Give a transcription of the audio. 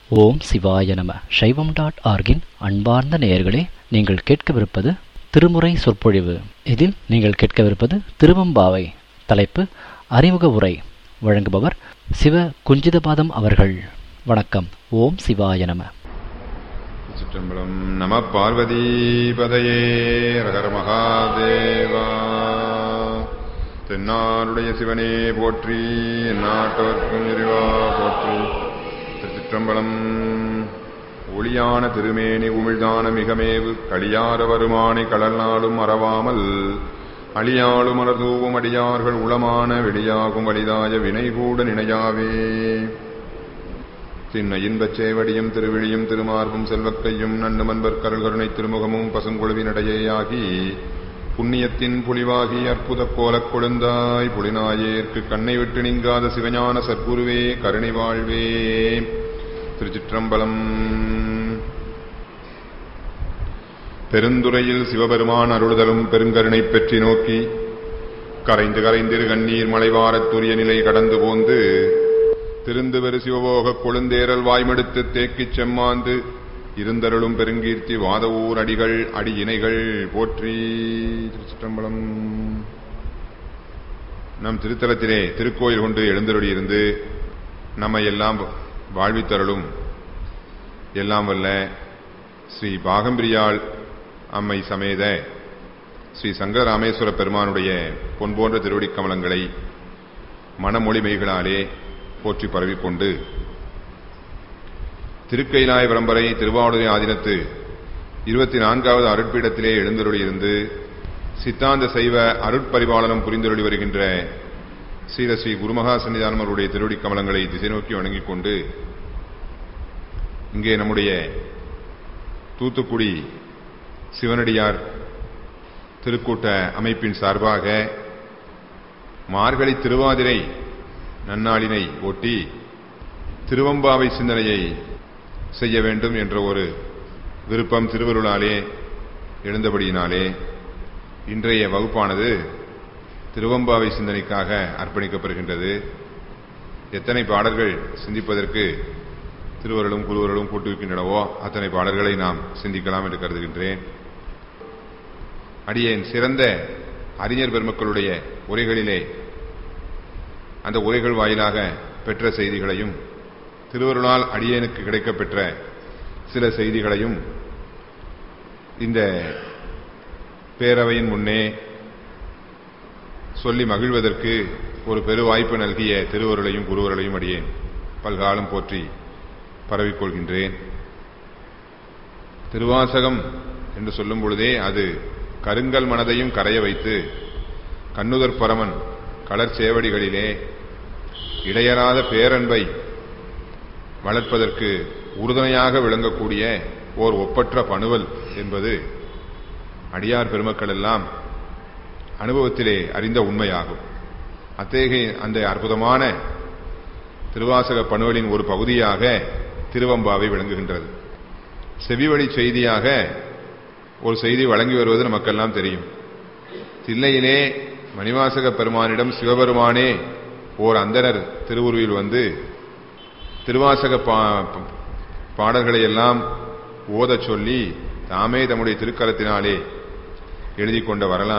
ஓம் சிவாய நம சைவம் டாட் ஆர்கின் அன்பார்ந்த நேயர்களே நீங்கள் கேட்கவிருப்பது திருமுறை சொற்பொழிவு இதில் நீங்கள் கேட்கவிருப்பது திருவம்பாவை தலைப்பு அறிமுக உரை வழங்குபவர் சிவ குஞ்சிதபாதம் அவர்கள் வணக்கம் ஓம் சிவாய நம சிற்றம்பலம் நம பார்வதி பதையே ரகர மகாதேவா தென்னாருடைய சிவனே போற்றி நாட்டவர்க்கும் இறைவா போற்றி திருச்சிற்றம்பலம் ஒளியான திருமேனி உமிழ்தான மிகமேவு களியார வருமானி கடல் நாளும் மறவாமல் அழியாளும் அலர்தூவும் அடியார்கள் உளமான வெளியாகும் வலிதாய வினைகூட நினையாவே திண்ண இன்பச் சேவடியும் திருவிழியும் திருமார்பும் செல்வக்கையும் நன்னுமன்பர் கருள்கருணை திருமுகமும் பசுங்குழுவினடையேயாகி புண்ணியத்தின் புலிவாகி அற்புத கோலக் கொழுந்தாய் புலிநாயேற்கு கண்ணை விட்டு நீங்காத சிவஞான சத்குருவே கருணை வாழ்வே திருச்சிற்றம்பலம் பெருந்துறையில் சிவபெருமான் அருளுதலும் பெருங்கருணை பெற்றி நோக்கி கரைந்து கரைந்திரு கண்ணீர் மலைவாரத்துரிய நிலை கடந்து போந்து திருந்து வெறு சிவபோகக் கொழுந்தேரல் வாய்மெடுத்து தேக்கிச் செம்மாந்து இருந்தருளும் பெருங்கீர்த்தி வாதவூர் அடிகள் அடி இணைகள் போற்றி திருச்சிற்றம்பலம் நம் திருத்தலத்திலே திருக்கோயில் கொண்டு எழுந்தருளி இருந்து நம்மை எல்லாம் வாழ்வித்தருளும் எல்லாம் வல்ல ஸ்ரீ பாகம்பிரியாள் அம்மை சமேத ஸ்ரீ சங்கரராமேஸ்வர பெருமானுடைய பொன்போன்ற திருவடிக் கமலங்களை மனமொழிமைகளாலே போற்றி பரவிக்கொண்டு திருக்கைலாய பரம்பரை திருவாவூரை ஆதீனத்து இருபத்தி நான்காவது அருட்பீடத்திலே எழுந்தருளியிருந்து சித்தாந்த சைவ அருட்பரிபாலனம் புரிந்தருளி வருகின்ற ஸ்ரீரஸ்ரீ குருமகா சன்னிதானம் அவருடைய திருவடி கமலங்களை திசை நோக்கி வணங்கிக் கொண்டு இங்கே நம்முடைய தூத்துக்குடி சிவனடியார் திருக்கூட்ட அமைப்பின் சார்பாக மார்கழி திருவாதிரை நன்னாளினை ஒட்டி திருவம்பாவை சிந்தனையை செய்ய வேண்டும் என்ற ஒரு விருப்பம் திருவருளாலே எழுந்தபடியினாலே இன்றைய வகுப்பானது திருவம்பாவை சிந்தனைக்காக அர்ப்பணிக்கப்படுகின்றது எத்தனை பாடல்கள் சிந்திப்பதற்கு திருவருளும் குருவருளும் கூட்டுவிக்கின்றனவோ அத்தனை பாடல்களை நாம் சிந்திக்கலாம் என்று கருதுகின்றேன் அடியேன் சிறந்த அறிஞர் பெருமக்களுடைய உரைகளிலே அந்த உரைகள் வாயிலாக பெற்ற செய்திகளையும் திருவருளால் அடியேனுக்கு கிடைக்கப்பெற்ற சில செய்திகளையும் இந்த பேரவையின் முன்னே சொல்லி மகிழ்வதற்கு ஒரு பெரு வாய்ப்பு நல்கிய திருவருளையும் குருவருளையும் அடியேன் பல்காலம் போற்றி பரவிக்கொள்கின்றேன் திருவாசகம் என்று சொல்லும் பொழுதே அது கருங்கல் மனதையும் கரைய வைத்து கண்ணுதற் பரமன் கடற் சேவடிகளிலே இடையறாத பேரன்பை வளர்ப்பதற்கு உறுதுணையாக விளங்கக்கூடிய ஓர் ஒப்பற்ற பணுவல் என்பது அடியார் பெருமக்கள் எல்லாம் அனுபவத்திலே அறிந்த உண்மையாகும் அத்தகைய அந்த அற்புதமான திருவாசக பணுவலின் ஒரு பகுதியாக திருவம்பாவை விளங்குகின்றது செவிவழி செய்தியாக ஒரு செய்தி வழங்கி வருவது நமக்கெல்லாம் தெரியும் தில்லையிலே மணிவாசக பெருமானிடம் சிவபெருமானே ஓர் அந்தனர் திருவுருவில் வந்து திருவாசக பாடல்களை எல்லாம் ஓதச் சொல்லி தாமே தம்முடைய திருக்கரத்தினாலே எழுதி கொண்ட வரலாறு